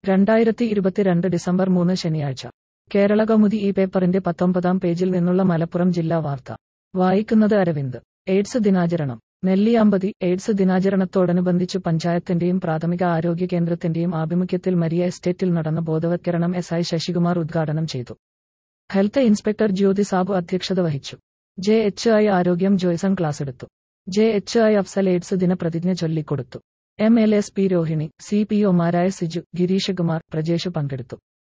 രണ്ടായിരത്തി ഇരുപത്തിരണ്ട് ഡിസംബർ മൂന്ന് ശനിയാഴ്ച കേരള കൗമുദി ഈ പേപ്പറിന്റെ പത്തൊമ്പതാം പേജിൽ നിന്നുള്ള മലപ്പുറം ജില്ലാ വാർത്ത വായിക്കുന്നത് അരവിന്ദ് എയ്ഡ്സ് ദിനാചരണം നെല്ലിയാമ്പതി എയ്ഡ്സ് ദിനാചരണത്തോടനുബന്ധിച്ച് പഞ്ചായത്തിന്റെയും പ്രാഥമിക ആരോഗ്യ കേന്ദ്രത്തിന്റെയും ആഭിമുഖ്യത്തിൽ മരിയ എസ്റ്റേറ്റിൽ നടന്ന ബോധവത്കരണം എസ് ഐ ശശികുമാർ ഉദ്ഘാടനം ചെയ്തു ഹെൽത്ത് ഇൻസ്പെക്ടർ ജ്യോതി സാബു അധ്യക്ഷത വഹിച്ചു ജെ എച്ച് ഐ ആരോഗ്യം ജോയ്സൺ ക്ലാസ് എടുത്തു J H I Afsal AIDS ദിന പ്രതിജ്ഞ ചൊല്ലിക്കൊടുത്തു M L S P Rohini C P ഒമാരായ സിജു ഗിരീഷകുമാർ പ്രജേഷ് പങ്കെടുത്തു